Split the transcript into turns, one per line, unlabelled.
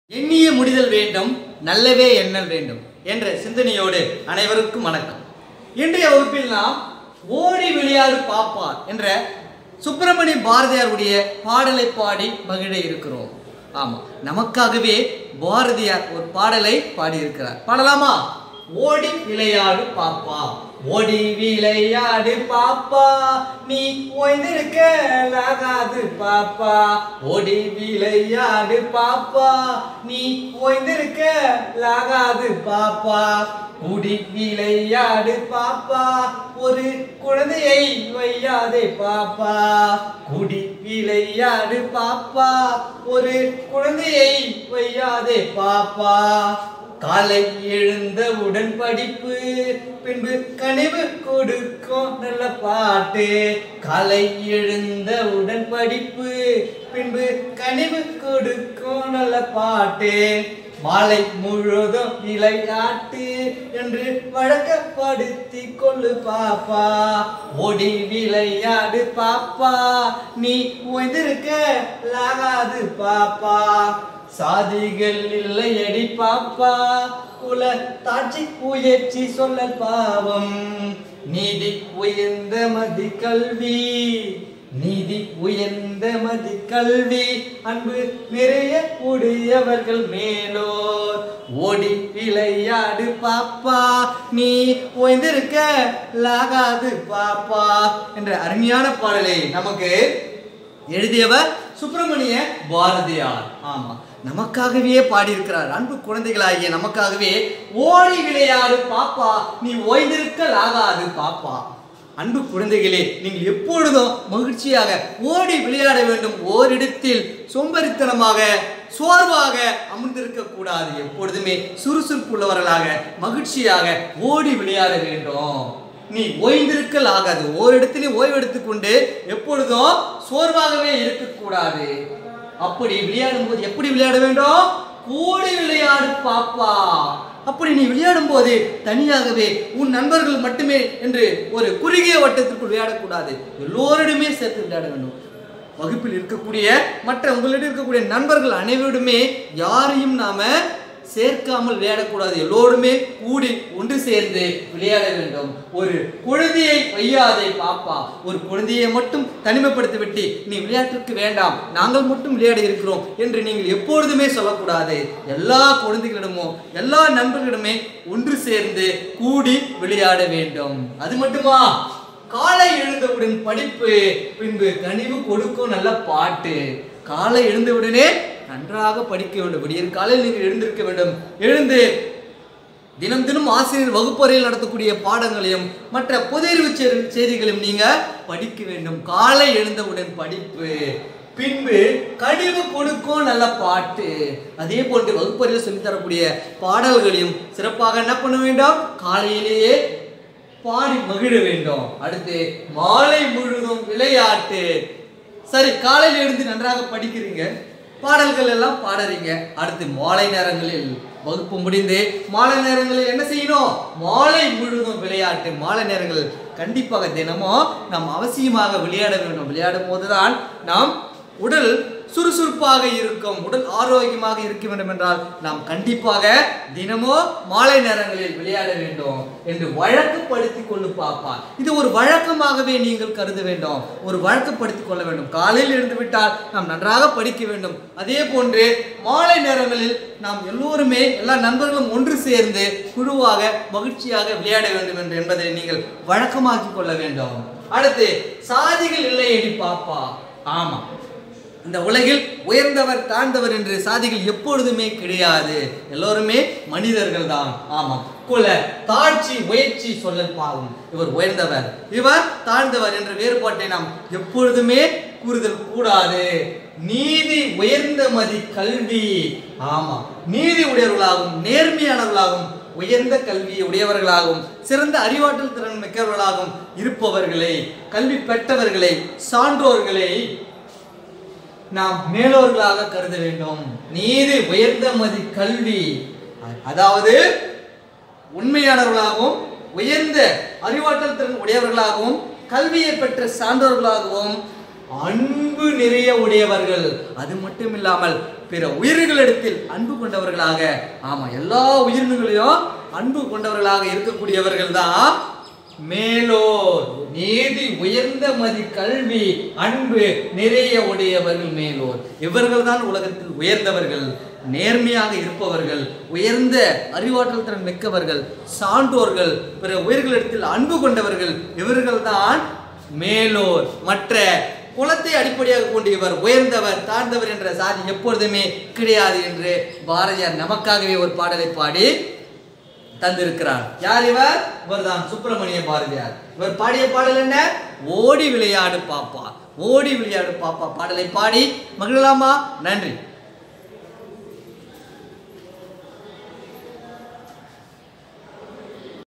எண்ணிய முடிதல் வேண்டும் நல்லவே எண்ணல் வேண்டும் என்ற சிந்தனையோடு அனைவருக்கும் வணக்கம் இன்றைய வகுப்பில் நாம் ஓடி விளையாடு பாப்பா என்ற சுப்பிரமணிய பாரதியாருடைய பாடலை பாடி மகிழ இருக்கிறோம் ஆமா நமக்காகவே பாரதியார் ஒரு பாடலை பாடியிருக்கிறார் பாடலாமா ஓடி விளையாடு பாப்பா ஓடி விளையாடு பாப்பா நீ ஓய்ந்திருக்கலாகாது பாப்பா ஓடி விளையாடு பாப்பா நீ ஓய்ந்திருக்கலாகாது பாப்பா கூடி விளையாடு பாப்பா ஒரு குழந்தையை வையாதே பாப்பா கூடி விளையாடு பாப்பா ஒரு குழந்தையை வையாதே பாப்பா காலை எழுந்தவுடன் படிப்பு பின்பு கனிவு கொடுக்கும் நல்ல பாட்டு காலை எழுந்தவுடன் படிப்பு பின்பு கனிவு கொடுக்கும் நல்ல பாட்டு மாலை முழுதும் விளையாட்டு என்று வழக்கப்படுத்தி கொள்ளு பாப்பா ஓடி விளையாடு பாப்பா நீ ஓய்ந்திருக்க லாகாது பாப்பா சாதிகள் இல்லை அடி பாப்பா குல தாட்சி முயற்சி சொல்ல பாவம் நீதி உயர்ந்த மதி கல்வி நீதி உயர்ந்த மதி கல்வி அன்பு நிறைய உடையவர்கள் மேலோர் ஓடி விளையாடு பாப்பா நீ ஓய்ந்திருக்க லாகாது பாப்பா என்ற அருமையான பாடலை நமக்கு எழுதியவர் சுப்பிரமணிய பாரதியார் ஆமா நமக்காகவே பாடியிருக்கிறார் அன்பு குழந்தைகளாகிய நமக்காகவே ஓடி விளையாடு பாப்பா நீ ஓய்ந்திருக்கலாகாது பாப்பா அன்பு குழந்தைகளே நீங்கள் எப்பொழுதும் மகிழ்ச்சியாக ஓடி விளையாட வேண்டும் ஓரிடத்தில் சோம்பரித்தனமாக சோர்வாக அமர்ந்திருக்க கூடாது எப்பொழுதுமே சுறுசுறுப்புள்ளவர்களாக மகிழ்ச்சியாக ஓடி விளையாட வேண்டும் நீ ஓய்ந்திருக்கல் ஆகாது ஓரிடத்திலே ஓய்வெடுத்துக் கொண்டு எப்பொழுதும் சோர்வாகவே இருக்கக்கூடாது அப்படி விளையாடும் போது எப்படி விளையாட வேண்டும் கூடி விளையாடு பாப்பா அப்படி நீ விளையாடும் போது தனியாகவே உன் நண்பர்கள் மட்டுமே என்று ஒரு குறுகிய வட்டத்திற்குள் விளையாடக்கூடாது எல்லோரிடமே சேர்த்து விளையாட வேண்டும் வகுப்பில் இருக்கக்கூடிய மற்ற உங்களிடம் இருக்கக்கூடிய நண்பர்கள் அனைவருடுமே யாரையும் நாம சேர்க்காமல் விளையாடக்கூடாது எல்லோருமே கூடி ஒன்று சேர்ந்து விளையாட வேண்டும் ஒரு குழந்தையை வையாதே பாப்பா ஒரு குழந்தையை மட்டும் தனிமைப்படுத்தி விட்டு நீ விளையாட்டுக்கு வேண்டாம் நாங்கள் மட்டும் விளையாட இருக்கிறோம் என்று நீங்கள் எப்பொழுதுமே சொல்லக்கூடாது எல்லா குழந்தைகளிடமும் எல்லா நண்பர்களிடமே ஒன்று சேர்ந்து கூடி விளையாட வேண்டும் அது மட்டுமா காலை எழுந்தவுடன் படிப்பு பின்பு கனிவு கொடுக்கும் நல்ல பாட்டு காலை எழுந்தவுடனே நன்றாக படிக்க வேண்டும் விடியற் காலையில் நீங்கள் எழுந்திருக்க வேண்டும் எழுந்து தினம் தினம் ஆசிரியர் வகுப்பறையில் நடத்தக்கூடிய பாடங்களையும் மற்ற பொதறிவு செய்தி- செய்திகளையும் நீங்க படிக்க வேண்டும் காலை எழுந்தவுடன் படிப்பு பின்பு கனிவு கொடுக்கும் நல்ல பாட்டு அதே போன்று வகுப்பறையில் சொல்லித் தரக்கூடிய பாடல்களையும் சிறப்பாக என்ன பண்ண வேண்டும் காலையிலேயே பாடி மகிழ வேண்டும் அடுத்து மாலை முழுதும் விளையாட்டு சரி காலையில் எழுந்து நன்றாக படிக்கிறீங்க பாடல்கள் எல்லாம் பாடுறீங்க அடுத்து மாலை நேரங்களில் வகுப்பு முடிந்து மாலை நேரங்களில் என்ன செய்யணும் மாலை முழுதும் விளையாட்டு மாலை நேரங்கள் கண்டிப்பாக தினமும் நாம் அவசியமாக விளையாட வேண்டும் விளையாடும் போதுதான் நாம் உடல் சுறுசுறுப்பாக இருக்கும் உடல் ஆரோக்கியமாக இருக்க வேண்டும் என்றால் நாம் கண்டிப்பாக தினமும் மாலை நேரங்களில் விளையாட வேண்டும் என்று வழக்கப்படுத்திக் கொண்டு பாப்பா இது ஒரு வழக்கமாகவே நீங்கள் கருத வேண்டும் ஒரு வழக்கப்படுத்திக் கொள்ள வேண்டும் காலையில் இருந்து விட்டால் நாம் நன்றாக படிக்க வேண்டும் அதே போன்று மாலை நேரங்களில் நாம் எல்லோருமே எல்லா நண்பர்களும் ஒன்று சேர்ந்து குழுவாக மகிழ்ச்சியாக விளையாட வேண்டும் என்று என்பதை நீங்கள் வழக்கமாக்கிக் கொள்ள வேண்டும் அடுத்து சாதிகள் இல்லை எடி பாப்பா ஆமா இந்த உலகில் உயர்ந்தவர் தாழ்ந்தவர் என்று சாதிகள் எப்பொழுதுமே கிடையாது எல்லோருமே மனிதர்கள் தான் ஆமாம் குல தாழ்ச்சி முயற்சி சொல்லல் பாவம் இவர் உயர்ந்தவர் இவர் தாழ்ந்தவர் என்ற வேறுபாட்டை நாம் எப்பொழுதுமே கூறுதல் கூடாது நீதி உயர்ந்த மதி கல்வி ஆமா நீதி உடையவர்களாகவும் நேர்மையானவர்களாகவும் உயர்ந்த கல்வியை உடையவர்களாகவும் சிறந்த அறிவாற்றல் திறன் மிக்கவர்களாகவும் இருப்பவர்களை கல்வி பெற்றவர்களை சான்றோர்களை நாம் மேலோர்களாக கருத வேண்டும் நீதி உயர்ந்த மதி கல்வி அதாவது உண்மையானவர்களாகவும் உயர்ந்த அறிவாற்றல் திறன் உடையவர்களாகவும் கல்வியை பெற்ற சான்றோர்களாகவும் அன்பு நிறைய உடையவர்கள் அது மட்டும் இல்லாமல் பிற உயிர்களிடத்தில் அன்பு கொண்டவர்களாக ஆமா எல்லா உயிரினங்களையும் அன்பு கொண்டவர்களாக இருக்கக்கூடியவர்கள் தான் மேலோர் நீதி உயர்ந்த மதி கல்வி அன்பு நிறைய உடையவர்கள் மேலோர் இவர்கள் தான் உலகத்தில் உயர்ந்தவர்கள் நேர்மையாக இருப்பவர்கள் உயர்ந்த அறிவாற்றல் திறன் மிக்கவர்கள் சான்றோர்கள் பிற உயிர்களிடத்தில் அன்பு கொண்டவர்கள் இவர்கள் தான் மேலோர் மற்ற குலத்தை அடிப்படையாக கொண்டு இவர் உயர்ந்தவர் தாழ்ந்தவர் என்ற சாதி எப்பொழுதுமே கிடையாது என்று பாரதியார் நமக்காகவே ஒரு பாடலை பாடி தந்திருக்கிறார் யார் இவர் இவர்தான் சுப்பிரமணிய பாரதியார் இவர் பாடிய பாடல் என்ன ஓடி விளையாடு பாப்பா ஓடி விளையாடு பாப்பா பாடலை பாடி மகிழலாமா நன்றி